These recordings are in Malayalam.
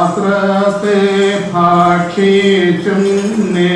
ശാസ്ത്രത്തെ ഭാക്ഷിച്ചും നേ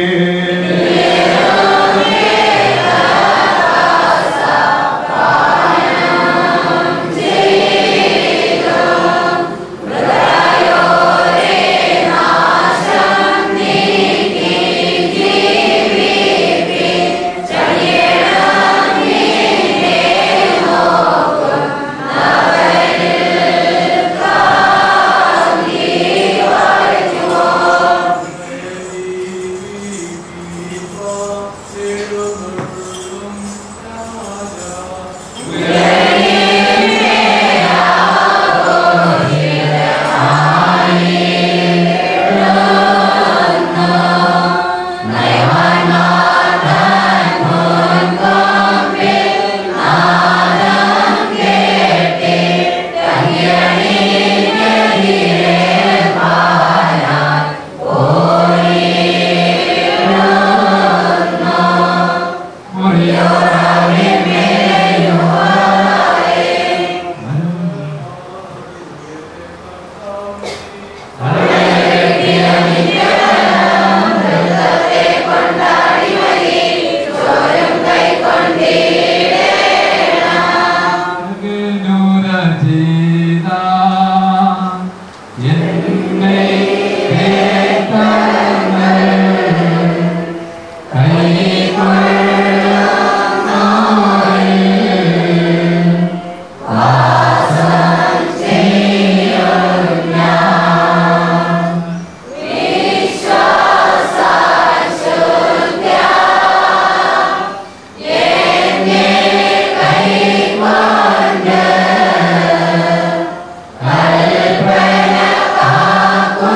ും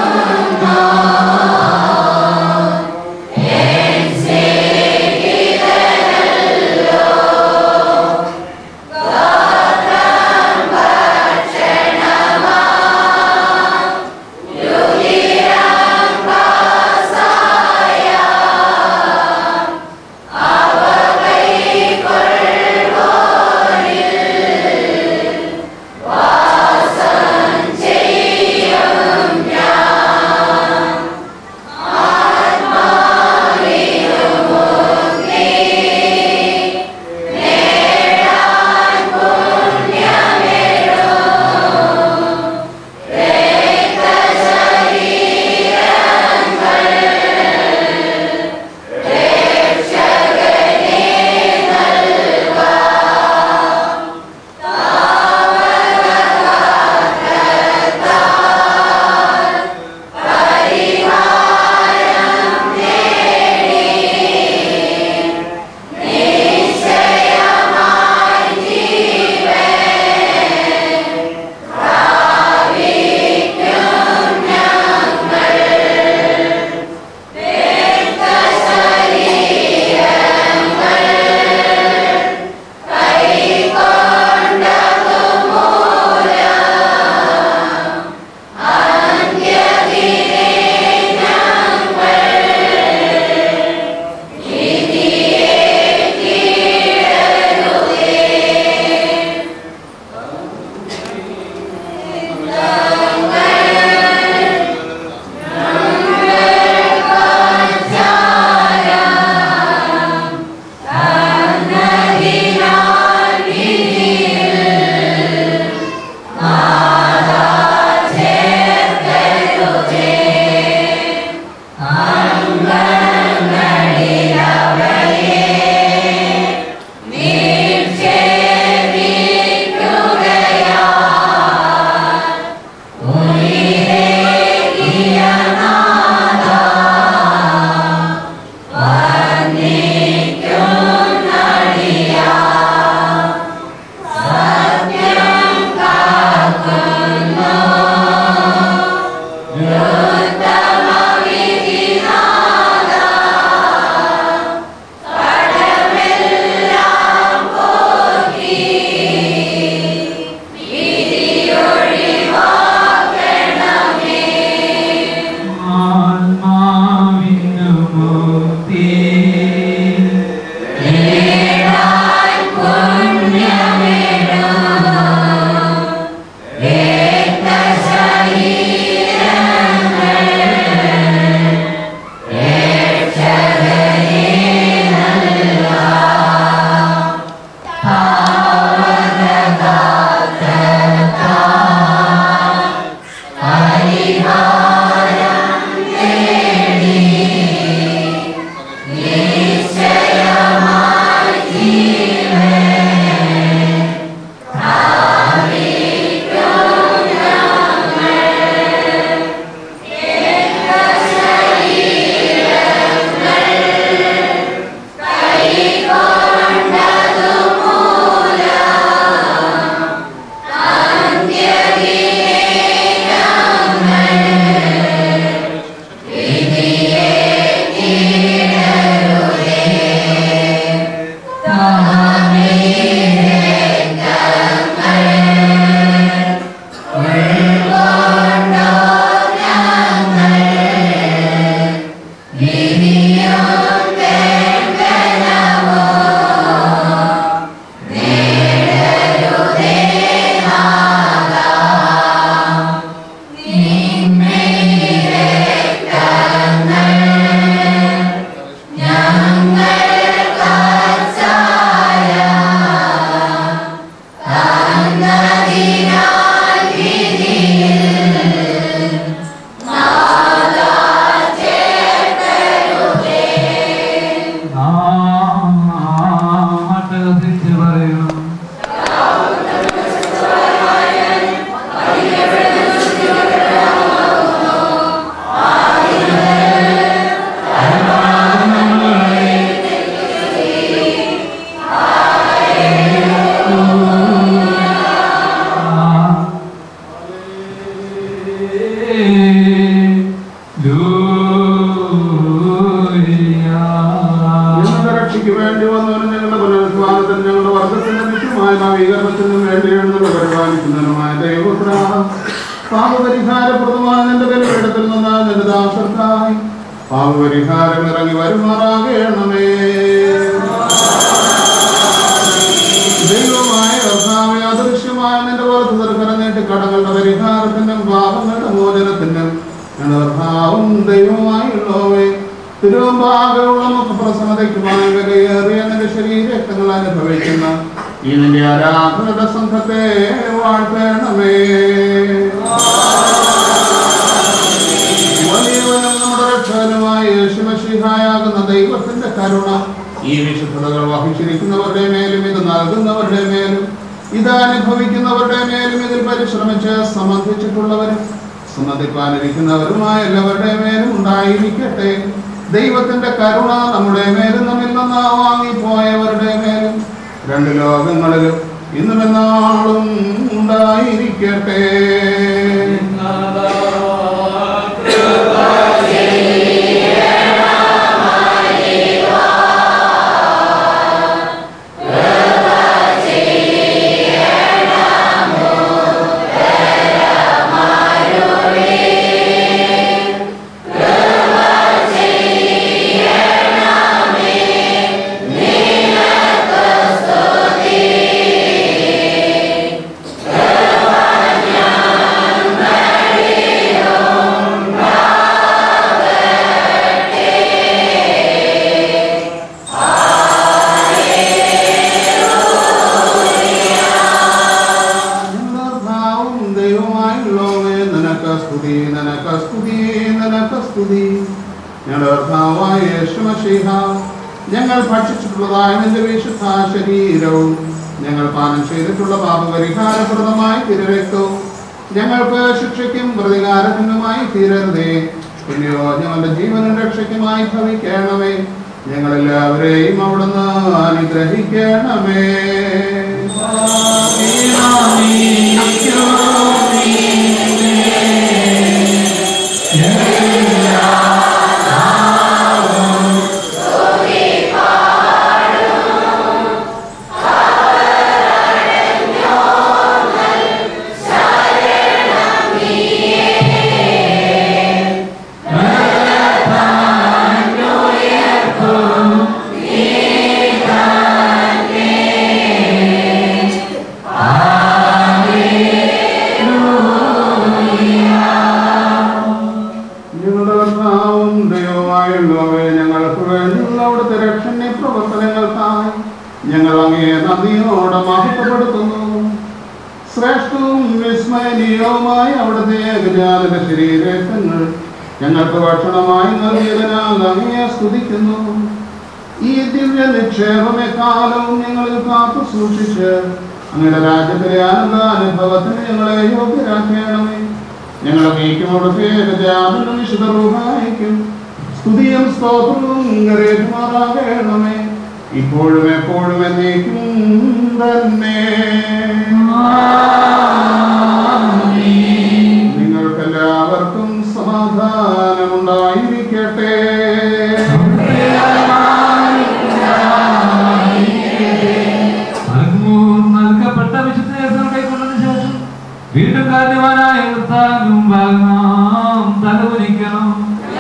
ആട്ടകത്തിൽ പറയണം ഞങ്ങളുടെ രക്ഷയ്ക്ക് വേണ്ടി വന്നവരും ഞങ്ങളുടെ പുനരുദ്ധാനത്തിന് ഞങ്ങളുടെ വർഗത്തിന്റെ നിത്യമായ നവീകരണത്തിനും വേണ്ടി എഴുന്നള്ള പരിപാലിക്കുന്നതിനുമായ ദൈവപുത്ര പാപപരിഹാരപ്രദമായ നിന്റെ ബലിപീഠത്തിൽ നിന്ന് നിന്റെ ദാസർക്കായി പാപപരിഹാരം ഇറങ്ങി വരുമാറാകണമേ ദൈവമായ കർത്താവെ അദൃശ്യമായ നിന്റെ വർദ്ധതർക്കര നീട്ടി കടങ്ങളുടെ പരിഹാരത്തിനും പാപങ്ങളുടെ മോചനത്തിനും ഞങ്ങളുടെ കർത്താവും ദൈവമായുള്ളവേ തിരുവമ്പാകെയുള്ള മുഖപ്രസന്നതയ്ക്കുമായി വിലയേറിയ നിന്റെ ശരീരങ്ങൾ അനുഭവിക്കുന്ന ഈ നിന്റെ ആരാധനയുടെ സംഘത്തെ വാഴ്ത്തണമേ വലിയവനും നമ്മുടെ രക്ഷകനുമായ യേശുമശിഹായാകുന്ന ദൈവത്തിന്റെ കരുണ ഈ വിശുദ്ധതകൾ വഹിച്ചിരിക്കുന്നവരുടെ മേലും ഇത് നൽകുന്നവരുടെ മേലും ഇത് അനുഭവിക്കുന്നവരുടെ മേലും ഇതിൽ പരിശ്രമിച്ച് സംബന്ധിച്ചിട്ടുള്ളവരും സംബന്ധിക്കാനിരിക്കുന്നവരുമായ എല്ലാവരുടെ മേലും ഉണ്ടായിരിക്കട്ടെ ദൈവത്തിന്റെ കരുണ നമ്മുടെ മേലും നമ്മിൽ നിന്ന് വാങ്ങിപ്പോയവരുടെ മേലും രണ്ട് ലോകങ്ങളിലും ഇന്നും എന്നാളും ഉണ്ടായിരിക്കട്ടെ കർത്താവും ദൈവമായുള്ളവേ നിനക്ക് സ്തുതി നിനക്ക് സ്തുതി നിനക്ക് സ്തുതി ഞങ്ങളുടെ കർത്താവായ യേശുമശീഹ ഞങ്ങൾ ഭക്ഷിച്ചിട്ടുള്ളതായ നിന്റെ വിശുദ്ധ ശരീരവും ഞങ്ങൾ പാനം ചെയ്തിട്ടുള്ള പാപപരിഹാരപ്രദമായി തിരരക്തവും ഞങ്ങൾക്ക് ശിക്ഷയ്ക്കും പ്രതികാരത്തിനുമായി തീരരുതേ പിന്നെയോ ഞങ്ങളുടെ ജീവനും രക്ഷയ്ക്കുമായി ഭവിക്കണമേ ഞങ്ങളെല്ലാവരെയും അവിടുന്ന് അനുഗ്രഹിക്കണമേ Hallelujah. ദാനമായി അവിടുത്തെ ഏകജാതക ശരീരങ്ങൾ ഞങ്ങൾക്ക് ഭക്ഷണമായി നൽകിയതിനാൽ അങ്ങയെ സ്തുതിക്കുന്നു ഈ ദിവ്യ നിക്ഷേപമെ കാലവും ഞങ്ങളിൽ കാത്തു സൂക്ഷിച്ച് അങ്ങയുടെ രാജ്യത്തിലെ ആനന്ദ അനുഭവത്തിന് ഞങ്ങളെ യോഗ്യരാക്കണമേ ഞങ്ങളെ നീക്കും അവിടുത്തെ ഏകജാതക വിശുദ്ധ റൂഹായിക്കും സ്തുതിയും സ്തോത്രവും കരേറ്റുമാറാകണമേ ഇപ്പോഴും എപ്പോഴും എന്നേക്കും തന്നെ നിങ്ങൾക്കെല്ലാവർക്കും സമാധാനമുണ്ടായിരിക്കട്ടെ നൽകുമോർ നൽകപ്പെട്ട വിശുദ്ധ രഹസ്യം കൈക്കൊണ്ടതിന് ശേഷം വീണ്ടും കാരണവാനായ കർത്താവിനും ഭാഗമാം തലവനിക്കണം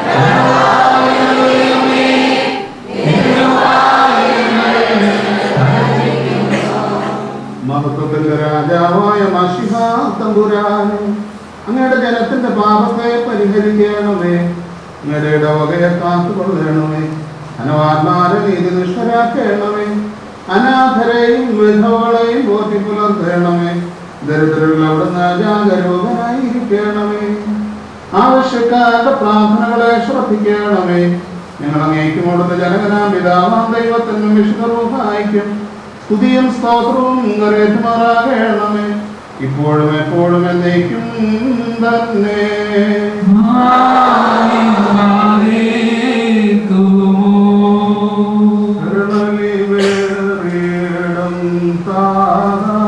മഹത്വത്തിന്റെ രാജാവായ മഷിഹ തമ്പുരാനെ അങ്ങയുടെ ജനത്തിന്റെ പാപത്തെ പരിഹരിക്കണമേ അങ്ങയുടെ ഇടവകയെ കാത്തുകൊള്ളണമേ അനവാന്മാരെ നീതി നിഷ്ഠരാക്കണമേ അനാഥരെയും വിധവകളെയും പോറ്റി പുലർത്തണമേ ദരിദ്രരിൽ അവിടുന്ന് ജാഗരൂകനായിരിക്കണമേ ആവശ്യക്കാരുടെ പ്രാർത്ഥനകളെ ശ്രദ്ധിക്കണമേ ഞങ്ങൾ അങ്ങേക്കും അവിടുത്തെ ജനകനാം പിതാവാം ദൈവത്തിനും വിഷ്ണുറൂഹായിക്കും സ്തുതിയും സ്തോത്രവും കരേറ്റുമാറാകണമേ ഇപ്പോഴും എപ്പോഴും എന്നേക്കും തന്നെ കരുണലിവേറിയിടം താതാ,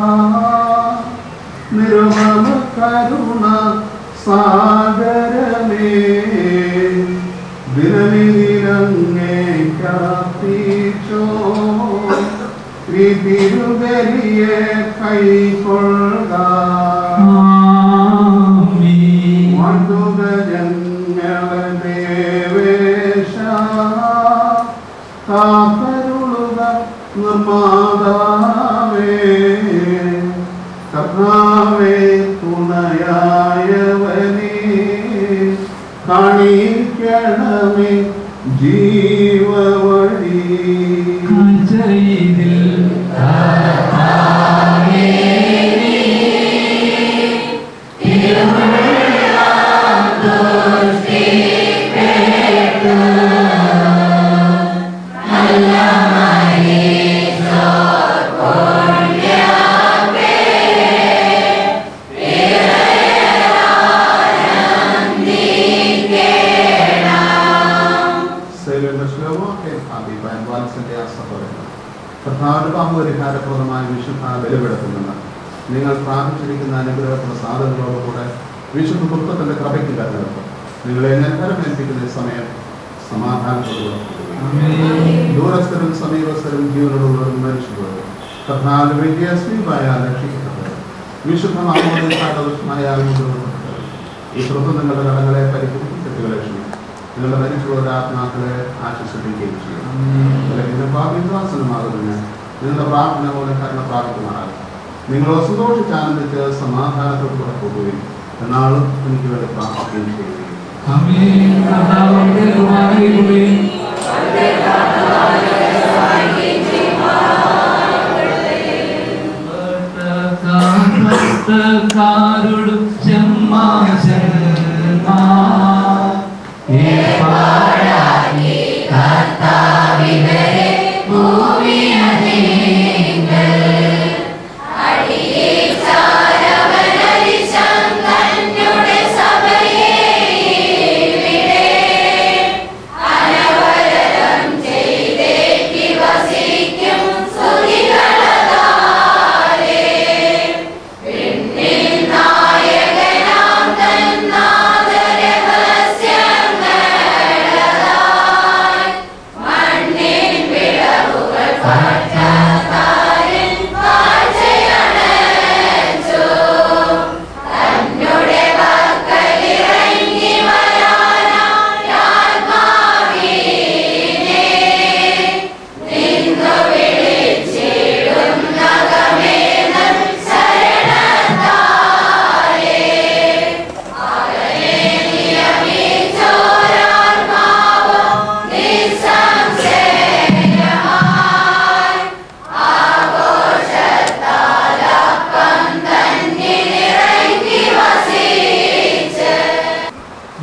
നിർമ്മല കരുണ സാഗരമേ ദിനമിതിരങ്ങേ കാത്തിച്ചോ തിരുവലിയെ കൈക്കൊള്ളുക വാഴ്ത്തുക ജന്മങ്ങളെ ദേവേശ കാത്തരുളുക നിർമാതാവേ കർത്താവേ തുണയായവനേ കാണിക്കണമേ ജീവവഴി സൈലന്റ് ശ്ലോകമൊക്കെ അഭിപ്രായം വാത്സന്റെ ആസപ്പെടുന്നു കർത്താവിന്റെ പാമ്പരിഹാരപ്രദമായ വിശുദ്ധ ബലപ്പെടുത്തുന്നത് നിങ്ങൾ പ്രാർത്ഥിച്ചിരിക്കുന്ന അനുഗ്രഹ പ്രസാദങ്ങളോടുകൂടെ വിശുദ്ധ പുസ്തകത്തിന്റെ കൃപയ്ക്ക് കരുതലും നിങ്ങളെ നിർഭരമേൽപ്പിക്കുന്ന ഈ സമയം സമാധാനത്തോടുകൂടെ ദൂരസ്ഥരും സമീപസ്ഥരും ജീവനോടുള്ളവരും മരിച്ചുപോയത് കർത്താവിന്റെ വലിയ സ്വീപായ രക്ഷിക്കപ്പെട്ടത് വിശുദ്ധ മാമോദമായ ഈ കൃത്യം നിങ്ങളുടെ കടങ്ങളെ പരിഹരിക്കും തെറ്റുകളെ ക്ഷമിക്കും നിങ്ങളുടെ മരിച്ചുള്ളവരുടെ ആത്മാക്കളെ ആശ്വസിപ്പിക്കുകയും ചെയ്യും അല്ലെങ്കിൽ പാപിദ്വാസനമാകുന്നതിന് നിങ്ങളുടെ പ്രാർത്ഥന പോലെ കരുണ പ്രാപിക്കുമാറാകും നിങ്ങൾ സന്തോഷിച്ച് ആനന്ദിച്ച് സമാധാനത്തോടുകൂടെ പോകുകയും എന്നാളും എനിക്ക് വേണ്ടി പ്രാർത്ഥിക്കുകയും ചെയ്യുകയും കാരോടും നായ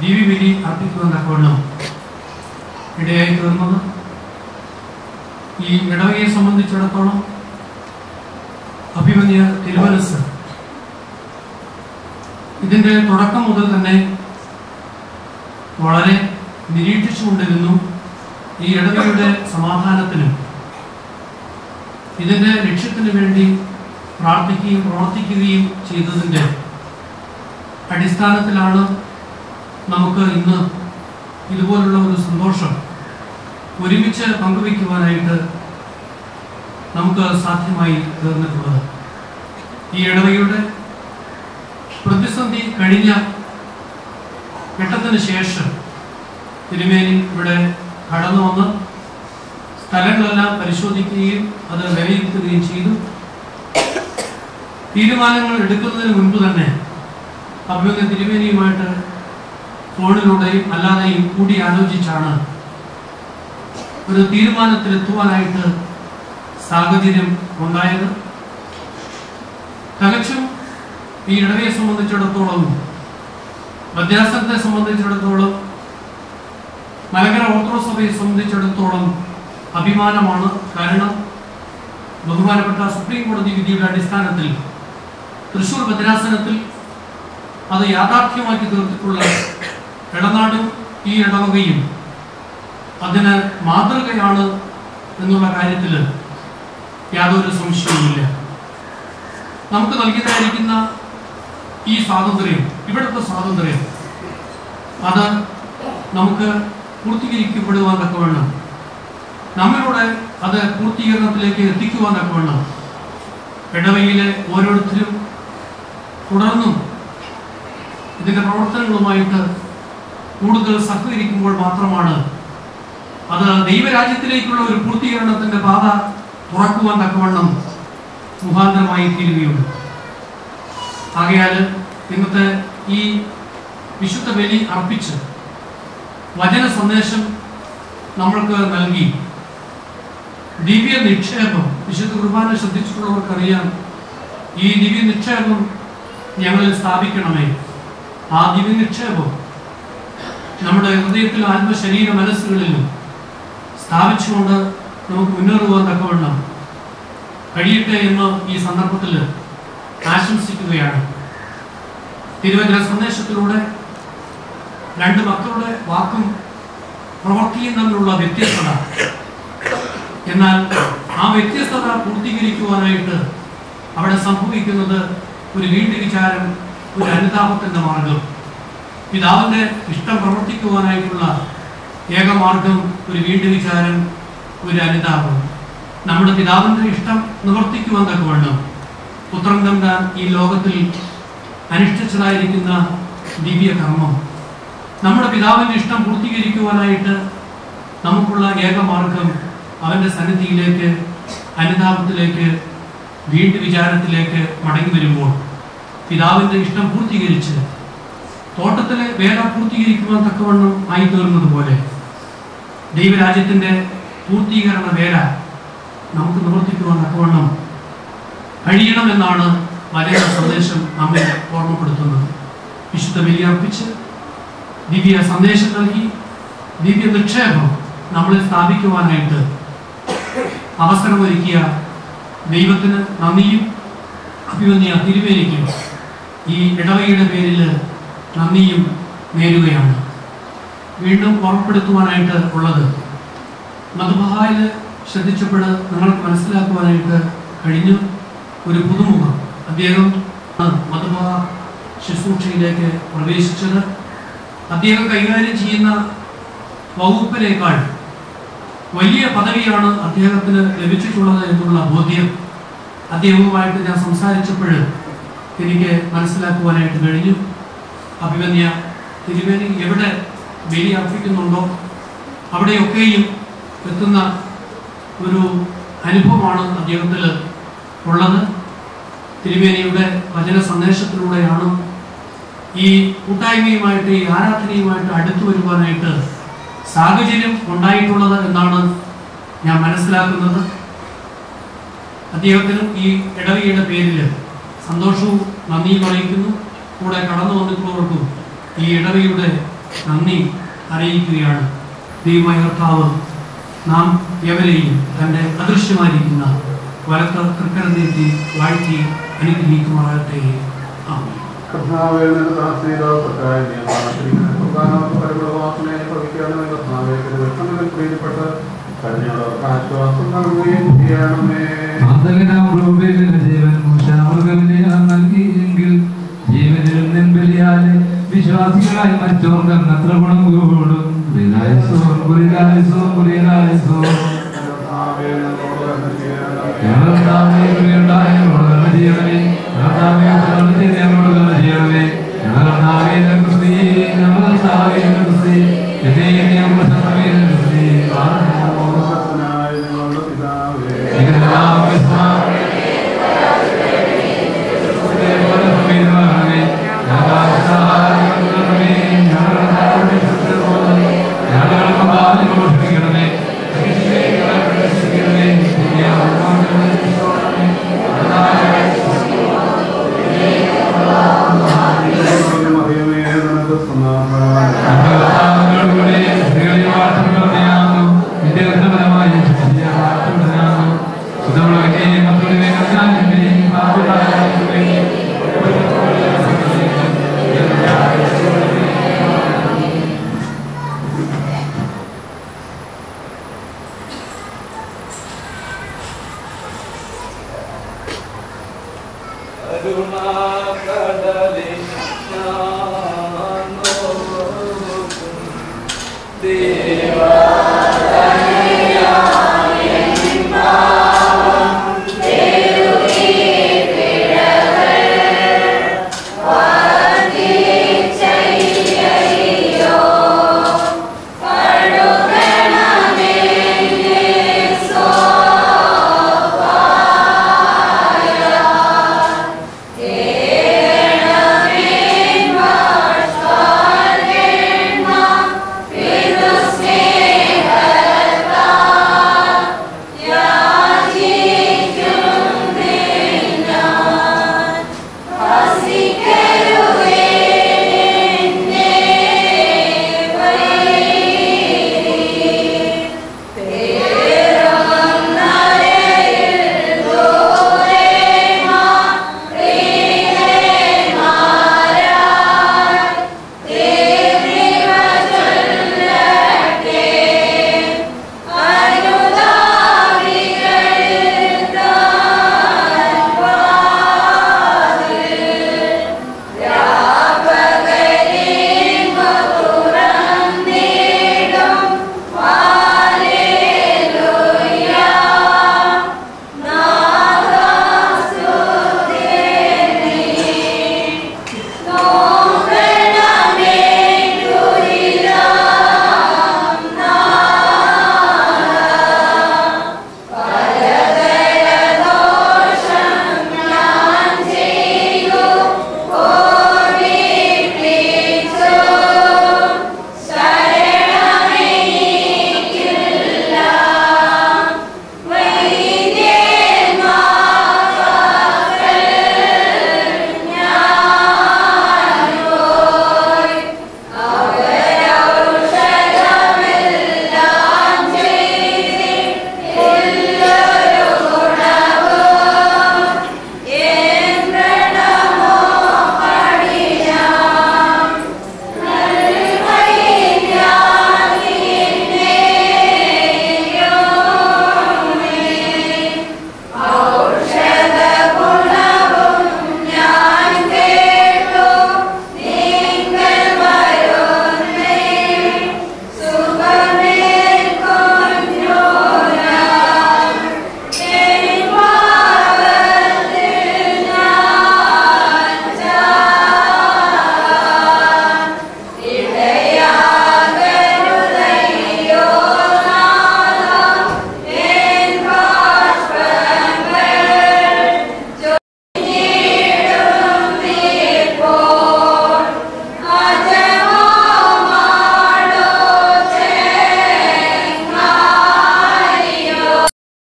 ദിവ്യബലി അർപ്പിക്കുവാൻ തക്കവണ്ണം ഇടയായി തീർന്നത് ഈ ഇടവകയെ സംബന്ധിച്ചിടത്തോളം അഭിമന്യ തിരുമനസ് ഇതിന്റെ തുടക്കം മുതൽ തന്നെ വളരെ നിരീക്ഷിച്ചുകൊണ്ടിരുന്നു ഈ ഇടവകയുടെ സമാധാനത്തിനും ഇതിന്റെ ലക്ഷ്യത്തിന് വേണ്ടി പ്രാർത്ഥിക്കുകയും പ്രവർത്തിക്കുകയും ചെയ്തതിന്റെ അടിസ്ഥാനത്തിലാണ് നമുക്ക് ഇന്ന് ഇതുപോലുള്ള ഒരു സന്തോഷം ഒരുമിച്ച് പങ്കുവയ്ക്കുവാനായിട്ട് നമുക്ക് സാധ്യമായി തീർന്നിട്ടുള്ളത് ഈ ഇടവകയുടെ പ്രതിസന്ധി കഴിഞ്ഞ ഘട്ടത്തിന് ശേഷം തിരുമേനി ഇവിടെ കടന്നു വന്ന് സ്ഥലങ്ങളെല്ലാം പരിശോധിക്കുകയും അത് വിലയിരുത്തുകയും ചെയ്തു തീരുമാനങ്ങൾ എടുക്കുന്നതിന് മുൻപ് തന്നെ അഭിമുഖ തിരുമേനിയുമായിട്ട് ഫോണിലൂടെയും അല്ലാതെയും കൂടി ആലോചിച്ചാണ് ഒരു തീരുമാനത്തിലെത്തുവാനായിട്ട് സാഹചര്യം ഉണ്ടായത് തികച്ചും ഈ ഇടവയെ സംബന്ധിച്ചിടത്തോളം വ്യത്യാസത്തെ സംബന്ധിച്ചിടത്തോളം മലങ്കര ഓർത്തഡോക്സ് സഭയെ സംബന്ധിച്ചിടത്തോളം അഭിമാനമാണ് കാരണം ബഹുമാനപ്പെട്ട സുപ്രീം കോടതി വിധിയുടെ അടിസ്ഥാനത്തിൽ തൃശൂർ ഭദ്രാസനത്തിൽ അത് യാഥാർത്ഥ്യമാക്കി തീർത്തിട്ടുള്ള ഇടനാടും ഈ ഇടവകയും അതിന് മാതൃകയാണ് എന്നുള്ള കാര്യത്തിൽ യാതൊരു സംശയവുമില്ല നമുക്ക് നൽകിയതായിരിക്കുന്ന ഈ സ്വാതന്ത്ര്യം ഇവിടുത്തെ സ്വാതന്ത്ര്യം അത് നമുക്ക് പൂർത്തീകരിക്കപ്പെടുവാൻ തക്കവണ്ണം നമ്മളുടെ അത് പൂർത്തീകരണത്തിലേക്ക് എത്തിക്കുവാൻ തക്കവണ്ണം ഇടവയിലെ ഓരോരുത്തരും തുടർന്നും ഇതിന്റെ പ്രവർത്തനങ്ങളുമായിട്ട് കൂടുതൽ സഹകരിക്കുമ്പോൾ മാത്രമാണ് അത് ദൈവരാജ്യത്തിലേക്കുള്ള ഒരു പൂർത്തീകരണത്തിന്റെ പാത തുറക്കുവാൻ തക്കവണ്ണം മുഖാന്തരമായി തീരുകയുള്ളൂ ആകയാൽ ഇന്നത്തെ ഈ വിശുദ്ധ ബലി അർപ്പിച്ച് വചന സന്ദേശം നമ്മൾക്ക് നൽകി ദിവ്യ നിക്ഷേപം വിശുദ്ധ കുർബാന ശ്രദ്ധിച്ചിട്ടുള്ളവർക്കറിയാം ഈ ദിവ്യ നിക്ഷേപം ഞങ്ങളിൽ സ്ഥാപിക്കണമേ ആ ദിവ്യ നിക്ഷേപം നമ്മുടെ ഹൃദയത്തിലും ആത്മശരീര മനസ്സുകളിലും സ്ഥാപിച്ചുകൊണ്ട് നമുക്ക് മുന്നേറുവാൻ തക്കവണ്ണം കഴിയട്ടെ എന്ന് ഈ സന്ദർഭത്തിൽ ആശംസിക്കുകയാണ് തിരുവചന സന്ദേശത്തിലൂടെ രണ്ട് മക്കളുടെ വാക്കും പ്രവൃത്തിയും തമ്മിലുള്ള വ്യത്യസ്തത എന്നാൽ ആ വ്യത്യസ്തത പൂർത്തീകരിക്കുവാനായിട്ട് അവിടെ സംഭവിക്കുന്നത് ഒരു വീണ്ടും വിചാരം ഒരു അനുതാപത്തിന്റെ മാർഗം പിതാവിന്റെ ഇഷ്ടം പ്രവർത്തിക്കുവാനായിട്ടുള്ള ഏകമാർഗം ഒരു വീണ്ടും വിചാരം ഒരു അനുതാപം നമ്മുടെ പിതാവിന്റെ ഇഷ്ടം നിവർത്തിക്കുവാൻ തക്കവണ്ണം പുത്രൻ തമ്പാൻ ഈ ലോകത്തിൽ അനുഷ്ഠിച്ചതായിരിക്കുന്ന ദിവ്യ കർമ്മം നമ്മുടെ പിതാവിന്റെ ഇഷ്ടം പൂർത്തീകരിക്കുവാനായിട്ട് നമുക്കുള്ള ഏകമാർഗം അവന്റെ സന്നിധിയിലേക്ക് അനുതാപത്തിലേക്ക് വീണ്ടും വിചാരത്തിലേക്ക് മടങ്ങി വരുമ്പോൾ പിതാവിന്റെ ഇഷ്ടം പൂർത്തീകരിച്ച് തോട്ടത്തിലെ വേല പൂർത്തീകരിക്കുവാൻ തക്കവണ്ണം ആയി തീർന്നതുപോലെ ദൈവരാജ്യത്തിന്റെ പൂർത്തീകരണ വേല നമുക്ക് നിവർത്തിക്കുവാൻ തക്കവണ്ണം കഴിയണമെന്നാണ് വചന സന്ദേശം നമ്മെ ഓർമ്മപ്പെടുത്തുന്നത് വിശുദ്ധ ബലിയർപ്പിച്ച് ദിവ്യ സന്ദേശം നൽകി ദിവ്യ നിക്ഷേപം നമ്മളെ സ്ഥാപിക്കുവാനായിട്ട് അവസരമൊരുക്കിയ ദൈവത്തിന് നന്ദിയും അഭിമന്യ തിരുവേലിക്കും ഈ ഇടവകയുടെ പേരിൽ നന്ദിയും നേരുകയാണ് വീണ്ടും ഓർമ്മപ്പെടുത്തുവാനായിട്ട് ഉള്ളത് മധുബഹായിൽ ശ്രദ്ധിച്ചപ്പോൾ നിങ്ങൾക്ക് മനസ്സിലാക്കുവാനായിട്ട് കഴിഞ്ഞു ഒരു പുതുമുഖം അദ്ദേഹം മധുബഹ ശുശ്രൂഷയിലേക്ക് പ്രവേശിച്ചത് അദ്ദേഹം കൈകാര്യം ചെയ്യുന്ന വകുപ്പിനേക്കാൾ വലിയ പദവിയാണ് അദ്ദേഹത്തിന് ലഭിച്ചിട്ടുള്ളത് എന്നുള്ള ബോധ്യം അദ്ദേഹവുമായിട്ട് ഞാൻ സംസാരിച്ചപ്പോൾ എനിക്ക് മനസ്സിലാക്കുവാനായിട്ട് കഴിഞ്ഞു അഭിമന്യ തിരുവേനി എവിടെ ബലി അർപ്പിക്കുന്നുണ്ടോ അവിടെയൊക്കെയും എത്തുന്ന ഒരു അനുഭവമാണ് അദ്ദേഹത്തിൽ ഉള്ളത് തിരുവേനിയുടെ വചന സന്ദേശത്തിലൂടെയാണ് ഈ കൂട്ടായ്മയുമായിട്ട് ഈ ആരാധനയുമായിട്ട് അടുത്തു വരുവാനായിട്ട് സാഹചര്യം ഉണ്ടായിട്ടുള്ളത് എന്നാണ് ഞാൻ മനസ്സിലാക്കുന്നത് അദ്ദേഹത്തിനും ഈ ഇടവകയുടെ പേരിൽ സന്തോഷവും നന്ദിയും അറിയിക്കുന്നു കൂടെ കടന്നു വന്നിട്ടുള്ളവർക്കും ഈ ഇടവകയുടെ നന്ദി അറിയിക്കുകയാണ് ദൈവമായ കർത്താവ് നാം എവരെയും തൻ്റെ അദൃശ്യമായിരിക്കുന്ന വലത്ത തൃക്കരം നീട്ടി വാഴ്ത്തി അനുഗ്രഹിക്കുമാറാകട്ടെ ആമേൻ കർത്താവേ, നിന്റെ ദാസീദാസർക്കായി നീ പ്രാർത്ഥിക്കുന്നു. കർത്താവിന്റെ പരിമളവാസനയെ ഭവിക്കണമേ. കർത്താവേ, തിരുവചനത്തിൽ പ്രീതിപ്പെട്ട് കരുണയുള്ളവർക്ക് ആശ്വാസം നൽകുകയും ചെയ്യണമേ. മാതകനാം റൂബേലിന് ജീവൻ മൂശാമൃഗവിലയം നൽകിയെങ്കിൽ ജീവനിലും നെൻബലിയാലെ വിശ്വാസികളായി മരിച്ചവർക്ക് അത്ര ഗുണം കൂടും കുരിലായസോൻ കുരിലായസോൻ കുരിലായസോൻ കർത്താവേ, ഞങ്ങളോട് കരുണ ചെയ്യണമേ. ഞങ്ങളുടെ ഉണ്ടായ